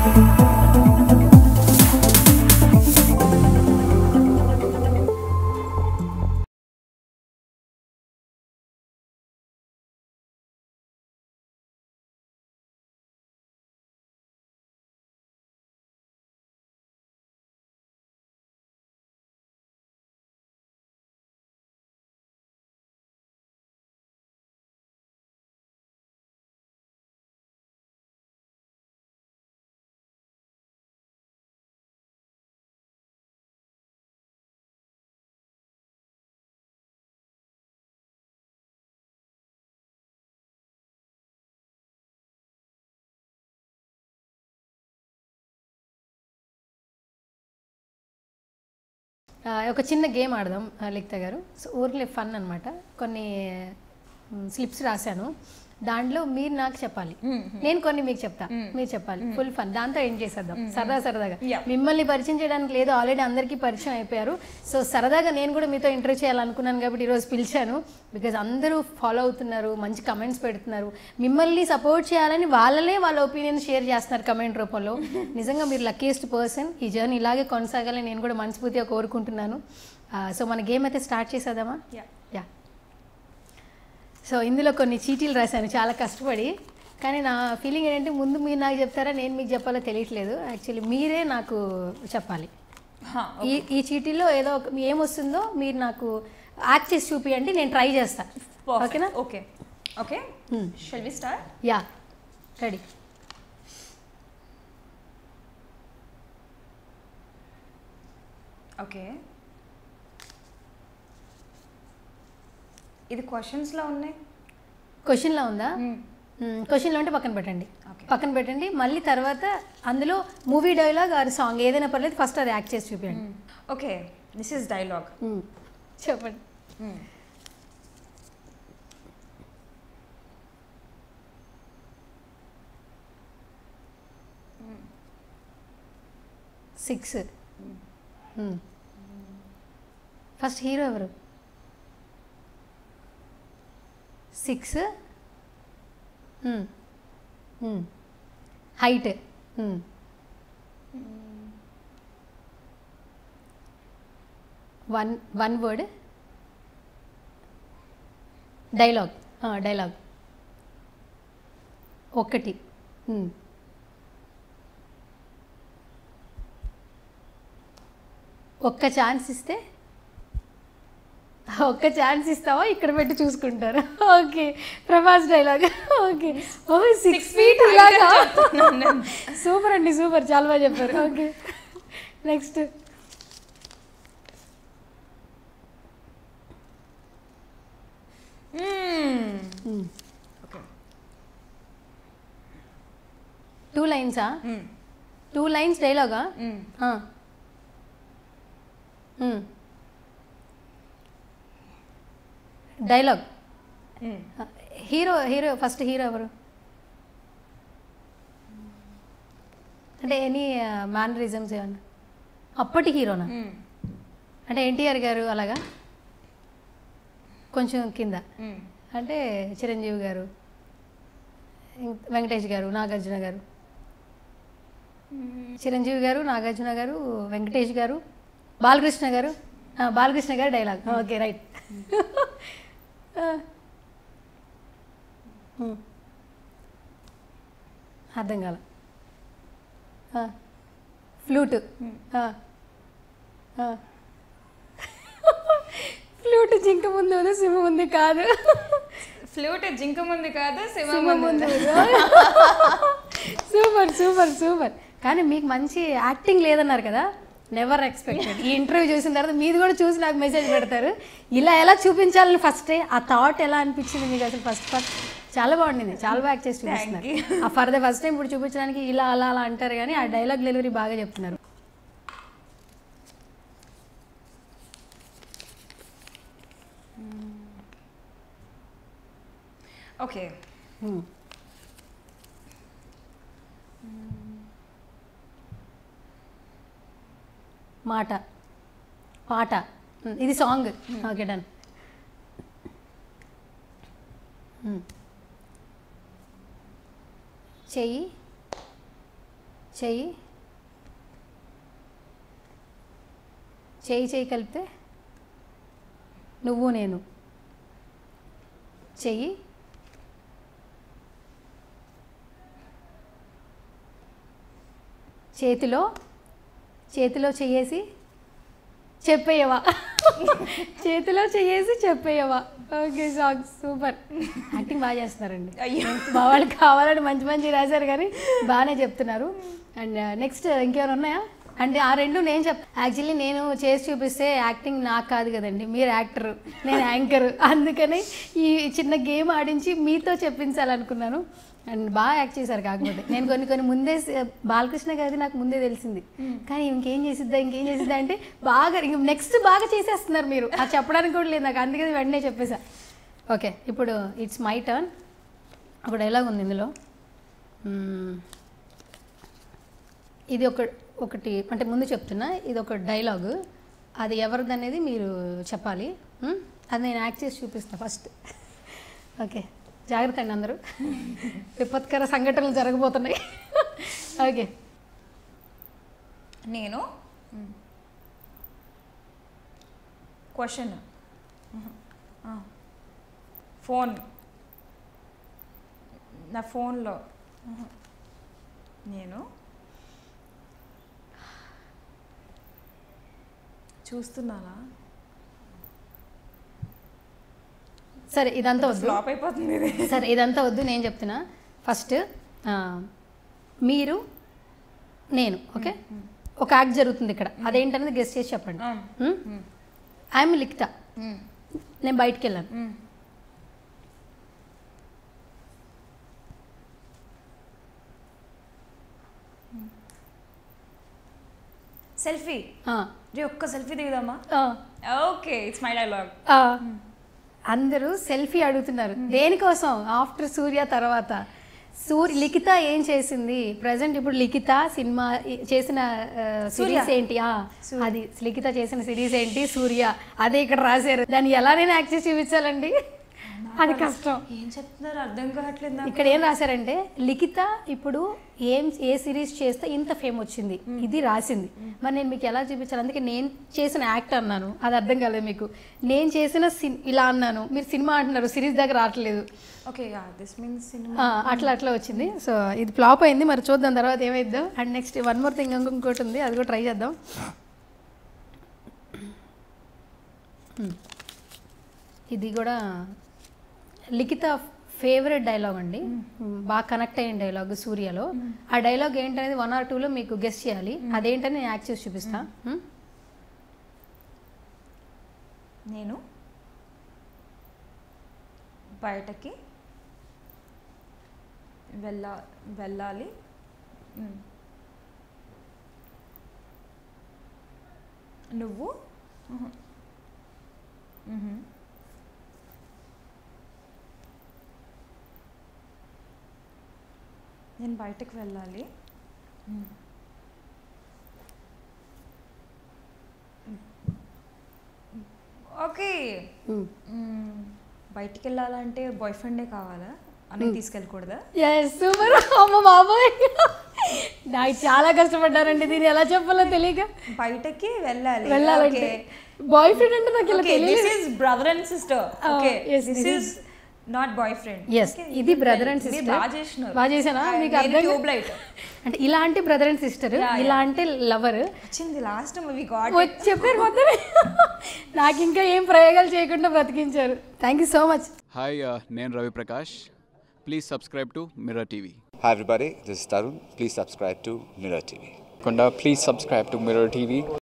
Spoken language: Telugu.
ఆ, ఒక చిన్న గేమ్ ఆడదాం ఆ, లిఖిత గారు సో ఊర్లే ఫన్ అనమాట కొన్ని స్లిప్స్ రాశాను దాంట్లో మీరు నాకు చెప్పాలి నేను కొన్ని మీకు చెప్తా మీరు చెప్పాలి ఫుల్ ఫన్ దాంతో ఎండ్ చేసేద్దాం సరదా సరదాగా Yeah. మిమ్మల్ని పరిచయం చేయడానికి లేదు ఆల్రెడీ అందరికీ పరిచయం అయిపోయారు సో సరదాగా నేను కూడా మీతో ఇంటర్వ్యూ చేయాలనుకున్నాను కాబట్టి ఈరోజు పిలిచాను బికాజ్ అందరూ ఫాలో అవుతున్నారు మంచి కమెంట్స్ పెడుతున్నారు మిమ్మల్ని సపోర్ట్ చేయాలని వాళ్ళనే వాళ్ళ ఒపీనియన్ షేర్ చేస్తున్నారు కమెంట్ రూపంలో నిజంగా మీరు లక్కీయెస్ట్ పర్సన్ ఈ జర్నీ ఇలాగే కొనసాగాలని నేను కూడా మనస్ఫూర్తిగా కోరుకుంటున్నాను సో మన గేమ్ అయితే స్టార్ట్ చేసేద్దామా Yeah. యా సో ఇందులో కొన్ని చీటీలు రాశాను చాలా కష్టపడి కానీ నా ఫీలింగ్ ఏంటంటే ముందు మీరు నాకు చెప్తారా నేను మీకు చెప్పాలో తెలియట్లేదు యాక్చువల్లీ మీరే నాకు చెప్పాలి హా, ఈ ఈ చీటీలో ఏదో ఒక ఏమొస్తుందో మీరు నాకు యాక్ట్ చేసి చూపియండి నేను ట్రై చేస్తా perfect. ఓకేనా okay okay shall we start yeah ready okay ఇది క్వశ్చన్స్లో ఉన్నాయి క్వశ్చన్లో ఉందా క్వశ్చన్లో ఉంటే పక్కన పెట్టండి Okay. పక్కన పెట్టండి మళ్ళీ తర్వాత అందులో మూవీ డైలాగ్ ఆర్ సాంగ్ ఏదైనా పర్లేదు ఫస్ట్ అది యాక్ట్ చేసి చూపించండి okay this is dialogue hmm. చెప్పండి సిక్స్ ఫస్ట్ హీరో ఎవరు six height one one word dialogue dialogue ఒకటి మ్మ్. ఒక్క ఛాన్స్ ఇస్తే ఒక్క ఛాన్స్ ఇస్తావా ఇక్కడ పెట్టి చూసుకుంటారు okay Prabhas dialogue okay oh six feet ఇలాగా సూపర్ అండి సూపర్ చాలా బాగా చెప్పారు ఓకే నెక్స్ట్ ఓకే టూ లైన్సా టూ లైన్స్ డైలాగా dialogue hero hero first hero ఎవరు అంటే ఎనీ మేనరిజమ్స్ ఏమన్నా అప్పటి హీరోనా అంటే ఎన్టీఆర్ గారు అలాగా కొంచెం కింద అంటే చిరంజీవి గారు ఇం- వెంకటేష్ గారు నాగార్జున గారు చిరంజీవి గారు నాగార్జున గారు వెంకటేష్ గారు బాలకృష్ణ గారు ఆ, బాలకృష్ణ గారు డైలాగ్ ఓకే రైట్ అర్థం కాల ఫ్లూట్ ఫ్లూట్ జింక ముందు ఉంది సింహ ముందు కాదు ఫ్లూట్ జింక ముందు కాదు శివ సింహ ముందు ముందు సూపర్ సూపర్ సూపర్ కానీ మీకు మంచి యాక్టింగ్ లేదన్నారు కదా నెవర్ ఎక్స్పెక్టెడ్ ఈ ఇంటర్వ్యూ చూసిన తర్వాత మీది కూడా చూసి నాకు మెసేజ్ పెడతారు ఇలా ఎలా చూపించాలని ఫస్టే ఆ థాట్ ఎలా అనిపించింది మీకు అసలు ఫస్ట్ ఫస్ట్ చాలా బాగుండింది చాలా బాగా యాక్ట్ చేసి చూపిస్తున్నారు ఆ ఫర్ ద ఫస్ట్ టైం ఇప్పుడు చూపించడానికి ఇలా అలా అలా అంటారు కానీ ఆ డైలాగ్ డెలివరీ బాగా చెప్తున్నారు ఓకే Hmm. మాట పాట Hmm, ఇది సాంగ్ ఓకే డన్ చెయ్యి చెయ్యి చెయ్యి చెయ్యి కలిపితే నువ్వు నేను చెయ్యి చేతిలో చేతిలో చెయ్యేసి చెప్పేయవా చేతిలో చెయ్యేసి చెప్పేయవా ఓకే సాంగ్ సూపర్ యాక్టింగ్ బాగా చేస్తున్నారండి అయ్యో మా వాళ్ళు కావాలని మంచి మంచి రాశారు కానీ బాగానే చెప్తున్నారు అండ్ నెక్స్ట్ ఇంకేమైనా ఉన్నాయా అంటే ఆ రెండు నేను చెప్ యాక్చువల్లీ నేను చేసి చూపిస్తే యాక్టింగ్ నాకు కాదు కదండి మీరు యాక్టర్ నేను యాంకర్ అందుకని ఈ చిన్న గేమ్ ఆడించి మీతో చెప్పించాలనుకున్నాను అండ్ బాగా యాక్ట్ చేశారు కాకపోతే నేను కొన్ని కొన్ని ముందే స- బాలకృష్ణ గారిది నాకు ముందే తెలిసింది కానీ ఇంకేం చేసిద్దా ఇంకేం చేసిద్దా అంటే బాగా ఇంక నెక్స్ట్ బాగా చేసేస్తున్నారు మీరు అది చెప్పడానికి కూడా లేదు నాకు అందుకని వెంటనే చెప్పేసా ఓకే ఇప్పుడు ఇట్స్ మై టర్న్ ఒక డైలాగ్ ఉంది ఇందులో మ్మ్. ఇది ఒక ఒకటి అంటే ముందు చెప్తున్నా ఇది ఒక డైలాగ్ అది ఎవరిది అనేది మీరు చెప్పాలి మ్మ్? అది నేను యాక్ట్ చేసి చూపిస్తాను ఫస్ట్ ఓకే జాగ్రత్త అండి అందరూ విపత్కర సంఘటనలు జరగబోతున్నాయి ఓకే నేను క్వశ్చన్ ఫోన్ నా ఫోన్లో నేను చూస్తున్నానా సరే ఇదంతా వద్దు ఫ్లాప్ అయిపోతుంది ఇది సరే ఇదంతా వద్దు నేను చెప్తున్నా ఫస్ట్ మీరు నేను ఓకే ఒక యాక్ట్ జరుగుతుంది ఇక్కడ అదేంటనేది గెస్ట్ చేసి చెప్పండి ఐఎమ్ లిఖిత నేను బయటికి వెళ్ళాను సెల్ఫీ ఆ, రే ఒక్క సెల్ఫీ దిగుదామా ఆ, ఓకే ఇట్స్ మై డైలాగ్ ఆ. అందరూ సెల్ఫీ అడుగుతున్నారు దేనికోసం ఆఫ్టర్ సూర్య తర్వాత సూర్య లిఖిత ఏం చేసింది ప్రజెంట్ ఇప్పుడు లిఖిత సినిమా ఈ- చేసిన సిరీస్ ఏంటి ఆ, అది లిఖిత చేసిన సిరీస్ ఏంటి సూర్య అదే ఇక్కడ రాశారు దాన్ని ఎలా నేను యాక్ట్ చేసి చూపించాలండి అది కష్టం ఏం చెప్తున్నారు అర్థం కావట్లేదు నాకు ఇక్కడ ఏం రాశారంటే లిఖిత ఇప్పుడు ఏం ఏ సిరీస్ చేస్తే ఇంత ఫేమ్ వచ్చింది ఇది రాసింది మరి నేను మీకు ఎలా చూపించాలి అందుకే నేను చేసిన యాక్ట్ అన్నాను అది అర్థం కాలేదు మీకు నేను చేసిన సిన్ ఇలా అన్నాను మీరు సినిమా అంటున్నారు సిరీస్ దగ్గర రావట్లేదు okay yeah this means cinema ఆ, అట్లా అట్లా వచ్చింది సో ఇది ఫ్లాప్ అయింది మరి చూద్దాం తర్వాత ఏమైద్దో and next one more thing ఇంకొకటి ఉంది అది కూడా ట్రై చేద్దాం Hmm. ఇది కూడా లిఖిత ఫేవరెట్ డైలాగ్ అండి బాగా కనెక్ట్ అయిన డైలాగ్ సూర్యలో ఆ డైలాగ్ ఏంటనేది వన్ ఆర్ టూలో మీకు గెస్ట్ చేయాలి అదేంటని నేను యాక్ట్ చేసి చూపిస్తా Hmm? నేను బయటకి వెళ్ళా వెళ్ళాలి మ్. నువ్వు మ్హూ. మ్హూ. నేను బయటకు వెళ్ళాలి మ్. Okay Hmm. మ్మ్. బయటికి వెళ్ళాలంటే బాయ్ ఫ్రెండే కావాలా అని తీసుకెళ్ళకూడదా ఎస్ సూపర్ అమ్మ బాబోయ్ నాకు చాలా కష్టపడ్డారండి దీన్ని ఎలా చెప్పాలో తెలియక బయటకి వెళ్ళాలి వెళ్ళాలంటే బాయ్ ఫ్రెండ్ అంటే నాకు ఇలా దిస్ తెలియదు is brother and sister Oh, okay yes, this this is not boyfriend yes ఇది బ్రదర్ అండ్ సిస్టర్ బాగా చేసినారు బాగా చేశానా మీకు అర్థం ట్యూబ్ లైట్ అంటే ఇలా అంటే బ్రదర్ అండ్ సిస్టర్ ఇలా అంటే లవర్ వచ్చింది లాస్ట్ మూవీ గాడ్ చెప్పారు మొత్తం నాకు ఇంకా ఏం ప్రయోగాలు చేయకుండా బ్రతికించారు thank you so much hi uh, నేను Ravi Prakash please subscribe to Mirror TV Hi everybody, this is Tarun. Please subscribe to Mirror TV. Kunda, please subscribe to Mirror TV.